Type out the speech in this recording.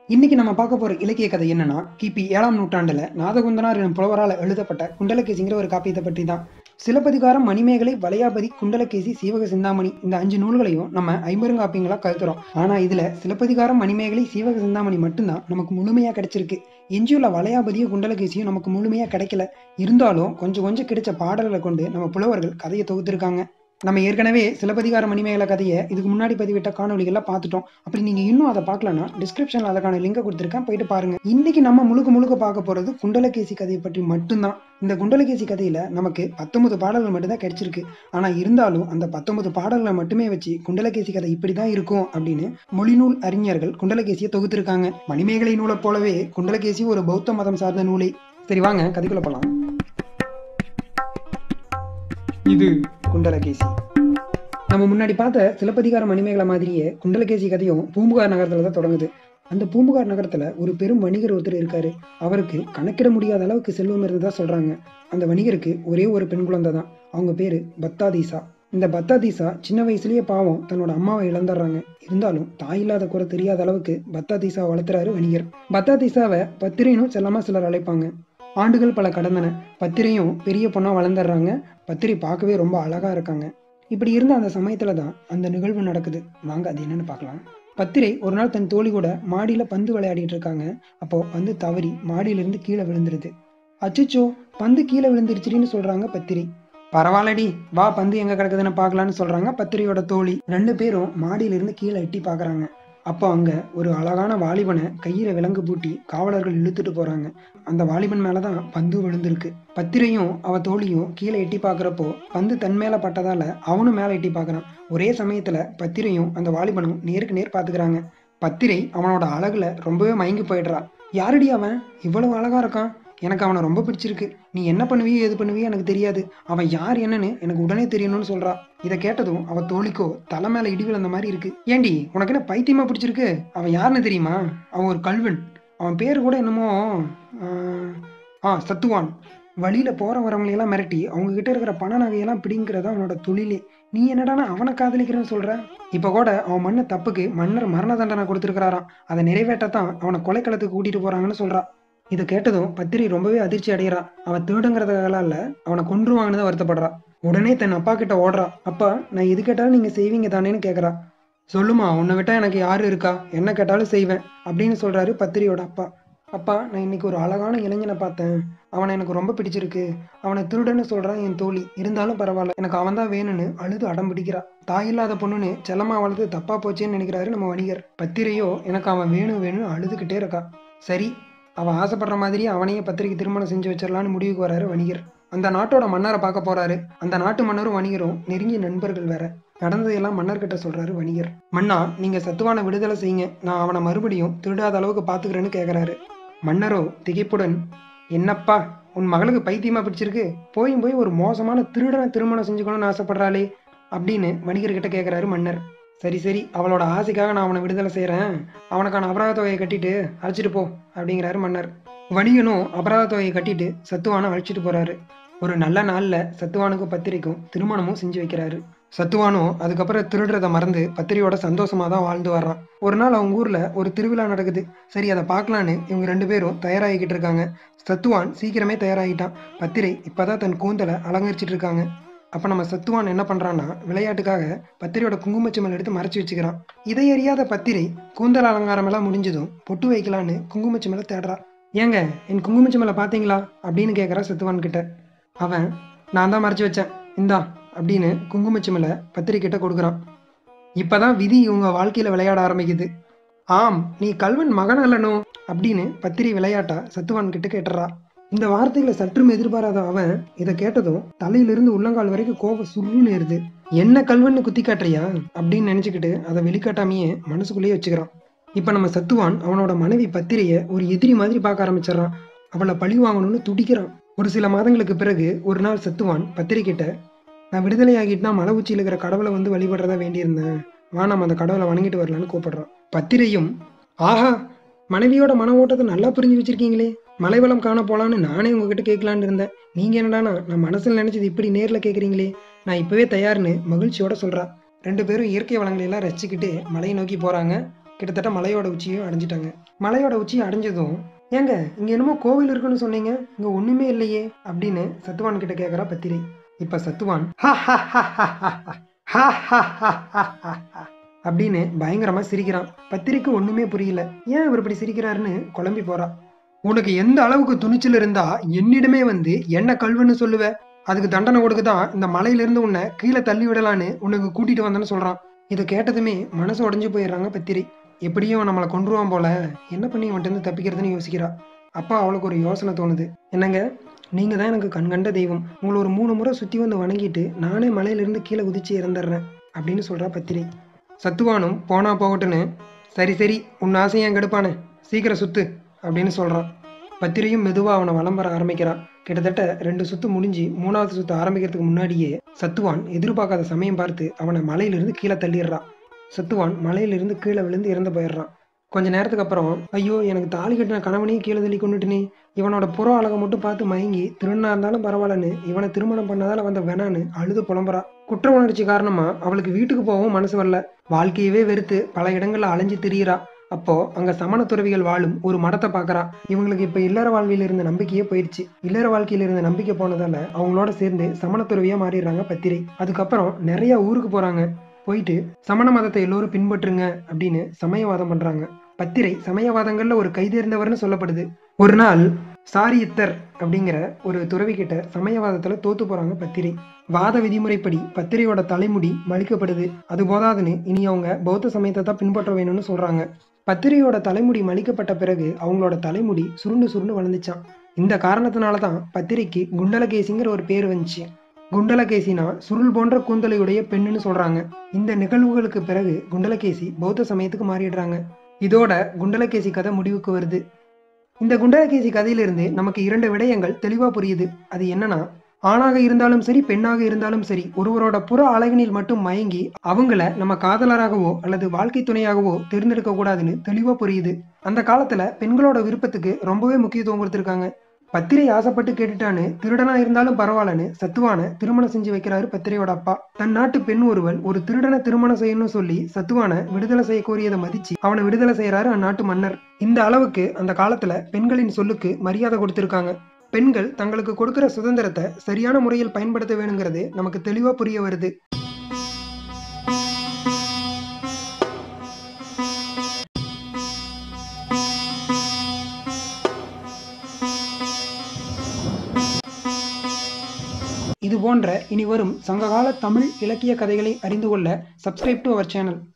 இன்னைக்கு நம்ம பார்க்க போற இலக்கிய கதை என்னன்னா கிபி ஏழாம் நூற்றாண்டுல நாதகுந்தனார் எனும் புலவரால் எழுதப்பட்ட குண்டலகேசிங்கிற ஒரு காப்பியத்தை பற்றி தான் சிலப்பதிகாரம் மணிமேகலை வளையாபதி குண்டலகேசி சீவக சிந்தாமணி இந்த அஞ்சு நூல்களையும் நம்ம ஐம்பெருங்காப்பியங்களா கருத்துறோம் ஆனா இதுல சிலப்பதிகாரம் மணிமேகலை சீவக சிந்தாமணி மட்டும்தான் நமக்கு முழுமையா கிடைச்சிருக்கு எஞ்சியுள்ள வளையாபதியும் குண்டலகேசியும் நமக்கு முழுமையா கிடைக்கல இருந்தாலும் கொஞ்சம் கொஞ்சம் கிடைச்ச பாடல்களை கொண்டு நம்ம புலவர்கள் கதையை தொகுத்திருக்காங்க நம்ம ஏற்கனவே சிலப்பதிகார மணிமேகலை கதையை இதுக்கு முன்னாடி பதிவிட்ட காணொலிகள்லாம் பார்த்துட்டோம் அப்படி நீங்க இன்னும் அதை பார்க்கலன்னா டிஸ்கிரிப்ஷன்ல அதுக்கான லிங்கை கொடுத்துருக்கேன் போயிட்டு பாருங்க இன்னைக்கு நம்ம முழுக்க முழுக்க பார்க்க போறது குண்டலகேசி கதையை பற்றி மட்டும்தான் இந்த குண்டலகேசி கதையில நமக்கு பத்தொன்பது பாடல்கள் மட்டும்தான் கிடைச்சிருக்கு ஆனா இருந்தாலும் அந்த பத்தொன்பது பாடல்களை மட்டுமே வச்சு குண்டலகேசி கதை இப்படிதான் இருக்கும் அப்படின்னு மொழிநூல் அறிஞர்கள் குண்டலகேசியை தொகுத்திருக்காங்க மணிமேகலை நூலை போலவே குண்டலகேசி ஒரு பௌத்த மதம் சார்ந்த நூலை சரி வாங்க கதைக்குள்ள போலாம் இது குண்டலகேசி நம்ம முன்னாடி பார்த்த சிலப்பதிகார மணிமேகலை மாதிரியே குண்டலகேசி கதையும் பூம்புகார் நகரத்துல தான் தொடங்குது அந்த பூம்புகார் நகரத்துல ஒரு பெரும் வணிகர் ஒருத்தர் இருக்காரு அவருக்கு கணக்கிட முடியாத அளவுக்கு செல்வம் இருந்ததா சொல்றாங்க அந்த வணிகருக்கு ஒரே ஒரு பெண் குழந்தை தான் அவங்க பேரு பத்தாதீசா இந்த பத்தாதீசா சின்ன வயசுலயே பாவம் தன்னோட அம்மாவை இழந்துடுறாங்க இருந்தாலும் தாய் இல்லாத குறை தெரியாத அளவுக்கு பத்தாதீசா வளர்த்துறாரு வணிகர் பத்தாதீசாவை பத்திரினும் செல்லமா சிலர் அழைப்பாங்க ஆண்டுகள் பல கடந்தன பத்திரையும் பெரிய பொண்ணா வளர்ந்துடுறாங்க பத்திரி பார்க்கவே ரொம்ப அழகா இருக்காங்க இப்படி இருந்த அந்த சமயத்துல தான் அந்த நிகழ்வு நடக்குது வாங்க அது என்னன்னு பார்க்கலாம் பத்திரை ஒரு நாள் தன் தோழி கூட மாடியில பந்து விளையாடிட்டு இருக்காங்க அப்போ பந்து தவறி மாடியிலிருந்து கீழே விழுந்துருது அச்சுச்சோ பந்து கீழே விழுந்துருச்சுன்னு சொல்றாங்க பத்திரி பரவாயில்லடி வா பந்து எங்க கிடக்குதுன்னு பார்க்கலான்னு சொல்றாங்க பத்திரியோட தோழி ரெண்டு பேரும் மாடியிலிருந்து கீழே எட்டி பார்க்கறாங்க அப்போ அங்க ஒரு அழகான வாலிபனை கையில விலங்கு பூட்டி காவலர்கள் இழுத்துட்டு போறாங்க அந்த வாலிபன் மேலதான் பந்து விழுந்திருக்கு பத்திரையும் அவ தோழியும் கீழே எட்டி பார்க்கறப்போ பந்து தன் மேல பட்டதால அவனும் மேல எட்டி பார்க்கறான் ஒரே சமயத்துல பத்திரையும் அந்த வாலிபனும் நேருக்கு நேர் பாத்துக்கிறாங்க பத்திரை அவனோட அழகுல ரொம்பவே மயங்கி போயிடுறா யாருடி அவன் இவ்வளவு அழகா இருக்கான் எனக்கு அவனை ரொம்ப பிடிச்சிருக்கு நீ என்ன பண்ணுவியோ எது பண்ணுவியோ எனக்கு தெரியாது அவன் யார் என்னன்னு எனக்கு உடனே தெரியணும்னு சொல்றா இதை கேட்டதும் அவ தோழிக்கோ தலை மேல இடி விழுந்த மாதிரி இருக்கு ஏண்டி உனக்கு என்ன பைத்தியமா பிடிச்சிருக்கு அவன் யாருன்னு தெரியுமா அவன் ஒரு கல்வன் அவன் பேர் கூட என்னமோ ஆஹ், ஆ சத்துவான் வழியில போற வரவங்களையெல்லாம் மிரட்டி அவங்க கிட்ட இருக்கிற பண நகையெல்லாம் பிடிங்கிறது அவனோட தொழிலே நீ என்னடானா அவனை காதலிக்கிறேன்னு சொல்ற இப்ப கூட அவன் மண்ண தப்புக்கு மன்னர் மரண தண்டனை கொடுத்துருக்கிறாராம் அதை நிறைவேற்றத்தான் அவனை கொலைக்களத்துக்கு கூட்டிட்டு போறாங்கன்னு சொல்றா இதை கேட்டதும் பத்திரி ரொம்பவே அதிர்ச்சி அடைகிறா அவன் திருடுங்கிறதுனால இல்ல அவனை கொன்றுவாங்கன்னு தான் வருத்தப்படுறா உடனே தன் அப்பா கிட்ட ஓடுறா அப்பா நான் எது கேட்டாலும் நீங்க செய்வீங்க தானேன்னு கேக்குறா சொல்லுமா உன்னை விட்டா எனக்கு யாரு இருக்கா என்ன கேட்டாலும் செய்வேன் அப்படின்னு சொல்றாரு பத்திரியோட அப்பா அப்பா நான் இன்னைக்கு ஒரு அழகான இளைஞனை பார்த்தேன் அவனை எனக்கு ரொம்ப பிடிச்சிருக்கு அவனை திருடன்னு சொல்றான் என் தோழி இருந்தாலும் பரவாயில்ல எனக்கு அவன் தான் வேணும்னு அழுது அடம் பிடிக்கிறா தாய் இல்லாத பொண்ணுன்னு செல்லமா வளர்த்து தப்பா போச்சேன்னு நினைக்கிறாரு நம்ம வணிகர் பத்திரையோ எனக்கு அவன் வேணும் வேணும்னு அழுதுகிட்டே இருக்கா சரி அவன் ஆசைப்படுற மாதிரியே அவனையே பத்திரிக்கை திருமணம் செஞ்சு வச்சிடலான்னு முடிவுக்கு வராரு வணிகர் அந்த நாட்டோட மன்னரை பார்க்க போறாரு அந்த நாட்டு மன்னரும் வணிகரும் நெருங்கிய நண்பர்கள் வேற நடந்ததையெல்லாம் மன்னர்கிட்ட சொல்றாரு வணிகர் மன்னா நீங்க சத்துவான விடுதலை செய்யுங்க நான் அவனை மறுபடியும் திருடாத அளவுக்கு பாத்துக்கிறேன்னு கேக்குறாரு மன்னரோ திகைப்புடன் என்னப்பா உன் மகளுக்கு பைத்தியமா பிடிச்சிருக்கு போயும் போய் ஒரு மோசமான திருடனை திருமணம் செஞ்சுக்கணும்னு ஆசைப்படுறாளே அப்படின்னு வணிகர்கிட்ட கேக்குறாரு மன்னர் சரி சரி அவளோட ஆசைக்காக நான் அவனை விடுதலை செய்றேன் அவனுக்கான அபராத தொகையை கட்டிட்டு அழைச்சிட்டு போ அப்படிங்கிறாரு மன்னர் வணிகனும் அபராத தொகையை கட்டிட்டு சத்துவானை அழைச்சிட்டு போறாரு ஒரு நல்ல நாள்ல சத்துவானுக்கும் பத்திரிக்கும் திருமணமும் செஞ்சு வைக்கிறாரு சத்துவானும் அதுக்கப்புறம் திருடுறத மறந்து பத்திரியோட சந்தோஷமா தான் வாழ்ந்து வர்றான் ஒரு நாள் அவங்க ஊர்ல ஒரு திருவிழா நடக்குது சரி அதை பார்க்கலான்னு இவங்க ரெண்டு பேரும் தயாராகிக்கிட்டு இருக்காங்க சத்துவான் சீக்கிரமே தயாராகிட்டான் பத்திரை இப்பதான் தன் கூந்தலை அலங்கரிச்சிட்டு இருக்காங்க அப்ப நம்ம சத்துவான் என்ன பண்றான்னா விளையாட்டுக்காக பத்திரையோட குங்குமச்சிமல் எடுத்து மறைச்சு வச்சுக்கிறான் இதை அறியாத பத்திரை கூந்தல் அலங்காரம் எல்லாம் முடிஞ்சதும் பொட்டு வைக்கலான்னு குங்குமச்சிமலை தேடுறா ஏங்க என் குங்குமச்சிமலை பாத்தீங்களா அப்படின்னு கேட்குறா சத்துவான் கிட்ட அவன் நான் தான் மறைச்சு வச்சேன் இந்தா அப்படின்னு குங்குமச்சிமலை பத்திரிக்கிட்ட கொடுக்குறான் இப்பதான் விதி இவங்க வாழ்க்கையில விளையாட ஆரம்பிக்குது ஆம் நீ கல்வன் மகன் அல்லனோ அப்படின்னு பத்திரி விளையாட்டா சத்துவான் கிட்ட கேட்டுறா இந்த வார்த்தைகளை சற்றும் எதிர்பாராத அவன் இதை கேட்டதும் தலையிலிருந்து உள்ளங்கால் வரைக்கும் கோபம் சுருன்னு ஏறுது என்ன கல்வன்னு குத்தி காட்டுறியா அப்படின்னு நினைச்சுக்கிட்டு அதை வெளிக்காட்டாமையே மனசுக்குள்ளேயே வச்சுக்கிறான் இப்ப நம்ம சத்துவான் அவனோட மனைவி பத்திரைய ஒரு எதிரி மாதிரி பார்க்க ஆரம்பிச்சிடறான் அவளை பழி வாங்கணும்னு துடிக்கிறான் ஒரு சில மாதங்களுக்கு பிறகு ஒரு நாள் சத்துவான் பத்திரிக்கிட்ட நான் விடுதலை ஆகிட்டுனா மலை உச்சியில் இருக்கிற கடவுளை வந்து வழிபடுறதா வேண்டியிருந்தேன் வா நம்ம அந்த கடவுளை வணங்கிட்டு வரலான்னு கூப்பிடுறான் பத்திரையும் ஆஹா மனைவியோட மன ஓட்டத்தை நல்லா புரிஞ்சு வச்சிருக்கீங்களே மலைவளம் காண போலான்னு நானே உங்ககிட்ட கேட்கலான்னு இருந்தேன் நீங்க என்னடானா நான் மனசுல நினைச்சது இப்படி நேர்ல கேக்குறீங்களே நான் இப்பவே தயார்னு மகிழ்ச்சியோட சொல்றா ரெண்டு பேரும் இயற்கை வளங்களை எல்லாம் ரசிச்சுக்கிட்டு மலையை நோக்கி போறாங்க கிட்டத்தட்ட மலையோட உச்சியும் அடைஞ்சிட்டாங்க மலையோட உச்சியை அடைஞ்சதும் ஏங்க இங்க என்னமோ கோவில் இருக்குன்னு சொன்னீங்க இங்க ஒண்ணுமே இல்லையே அப்படின்னு சத்துவான் கிட்ட கேக்குறா பத்திரை இப்ப சத்துவான் அப்படின்னு பயங்கரமா சிரிக்கிறான் பத்திரிக்கு ஒண்ணுமே புரியல ஏன் இவர் இப்படி சிரிக்கிறாருன்னு குழம்பி போறா உனக்கு எந்த அளவுக்கு துணிச்சல் இருந்தா என்னிடமே வந்து என்ன கல்வன்னு சொல்லுவ அதுக்கு தண்டனை கொடுக்க தான் இந்த மலையிலிருந்து உன்னை கீழே தள்ளி விடலான்னு உனக்கு கூட்டிட்டு வந்தேன்னு சொல்றான் இதை கேட்டதுமே மனசு உடைஞ்சு போயிடுறாங்க பத்திரை எப்படியும் நம்மளை கொன்றுவான் போல என்ன பண்ணி அவன்கிட்ட இருந்து தப்பிக்கிறதுன்னு யோசிக்கிறா அப்பா அவளுக்கு ஒரு யோசனை தோணுது என்னங்க நீங்க தான் எனக்கு கண்கண்ட தெய்வம் உங்களை ஒரு மூணு முறை சுத்தி வந்து வணங்கிட்டு நானே மலையிலிருந்து கீழே குதிச்சு இறந்துடுறேன் அப்படின்னு சொல்றா பத்திரை சத்துவானும் போனா போகட்டுன்னு சரி சரி உன் ஆசையை என் கெடுப்பானே சீக்கிரம் சுத்து அப்படின்னு சொல்றான் பத்திரையும் மெதுவா அவனை வலம் வர ஆரம்பிக்கிறான் கிட்டத்தட்ட ரெண்டு சுத்து முடிஞ்சு மூணாவது சுத்து ஆரம்பிக்கிறதுக்கு முன்னாடியே சத்துவான் எதிர்பார்க்காத சமயம் பார்த்து அவனை மலையிலிருந்து கீழே தள்ளிடுறான் சத்துவான் மலையிலிருந்து கீழே விழுந்து இறந்து போயிடுறான் கொஞ்ச நேரத்துக்கு அப்புறம் ஐயோ எனக்கு தாலி கட்டின கணவனையும் கீழே தள்ளி கொண்டுட்டுனே இவனோட புற அழகை மட்டும் பார்த்து மயங்கி திருநா இருந்தாலும் பரவாயில்லன்னு இவனை திருமணம் பண்ணதால வந்த வேணான்னு அழுது புலம்புறா குற்ற உணர்ச்சி காரணமா அவளுக்கு வீட்டுக்கு போகவும் மனசு வரல வாழ்க்கையவே வெறுத்து பல இடங்கள்ல அலைஞ்சு திரியிறா அப்போ அங்க சமண துறவிகள் வாழும் ஒரு மடத்தை பாக்குறா இவங்களுக்கு இப்ப இல்லற வாழ்வியில இருந்த நம்பிக்கையே போயிடுச்சு இல்லற வாழ்க்கையில இருந்த நம்பிக்கை போனதால அவங்களோட சேர்ந்து சமண துறவியா மாறிடுறாங்க பத்திரை அதுக்கப்புறம் நிறைய ஊருக்கு போறாங்க போயிட்டு சமண மதத்தை எல்லோரும் பின்பற்றுங்க அப்படின்னு சமயவாதம் பண்றாங்க பத்திரை சமயவாதங்கள்ல ஒரு கைதேர்ந்தவர்னு சொல்லப்படுது ஒரு நாள் சாரியத்தர் அப்படிங்கிற ஒரு துறவி கிட்ட சமயவாதத்துல தோத்து போறாங்க பத்திரை வாத விதிமுறைப்படி பத்திரையோட தலைமுடி மலிக்கப்படுது அது போதாதுன்னு இனி அவங்க பௌத்த சமயத்தை தான் பின்பற்ற வேணும்னு சொல்றாங்க பத்திரையோட தலைமுடி மலிக்கப்பட்ட பிறகு அவங்களோட தலைமுடி சுருண்டு சுருண்டு வளர்ந்துச்சான் இந்த காரணத்தினால தான் பத்திரைக்கு குண்டலகேசிங்கிற ஒரு பேர் வந்துச்சு குண்டலகேசினா சுருள் போன்ற கூந்தலையுடைய பெண்ணுன்னு சொல்றாங்க இந்த நிகழ்வுகளுக்கு பிறகு குண்டலகேசி பௌத்த சமயத்துக்கு மாறிடுறாங்க இதோட குண்டலகேசி கதை முடிவுக்கு வருது இந்த குண்டலகேசி கதையிலிருந்து நமக்கு இரண்டு விடயங்கள் தெளிவா புரியுது அது என்னன்னா ஆணாக இருந்தாலும் சரி பெண்ணாக இருந்தாலும் சரி ஒருவரோட புற அழகினில் மட்டும் மயங்கி அவங்கள நம்ம காதலராகவோ அல்லது வாழ்க்கை துணையாகவோ தேர்ந்தெடுக்க கூடாதுன்னு தெளிவா புரியுது அந்த காலத்துல பெண்களோட விருப்பத்துக்கு ரொம்பவே முக்கியத்துவம் கொடுத்திருக்காங்க பத்திரை ஆசைப்பட்டு கேட்டுட்டான்னு திருடனா இருந்தாலும் பரவாயில்லன்னு சத்துவான திருமணம் செஞ்சு வைக்கிறாரு பத்திரையோட அப்பா தன் நாட்டு பெண் ஒருவன் ஒரு திருடனை திருமணம் செய்யணும்னு சொல்லி சத்துவான விடுதலை செய்ய கோரியதை மதிச்சு அவனை விடுதலை செய்யறாரு அந்நாட்டு மன்னர் இந்த அளவுக்கு அந்த காலத்துல பெண்களின் சொல்லுக்கு மரியாதை கொடுத்திருக்காங்க பெண்கள் தங்களுக்கு கொடுக்கிற சுதந்திரத்தை சரியான முறையில் பயன்படுத்த வேணுங்கிறது நமக்கு தெளிவா புரிய வருது இது போன்ற இனி வரும் சங்ககால தமிழ் இலக்கிய கதைகளை அறிந்து கொள்ள சப்ஸ்கிரைப் டு அவர் சேனல்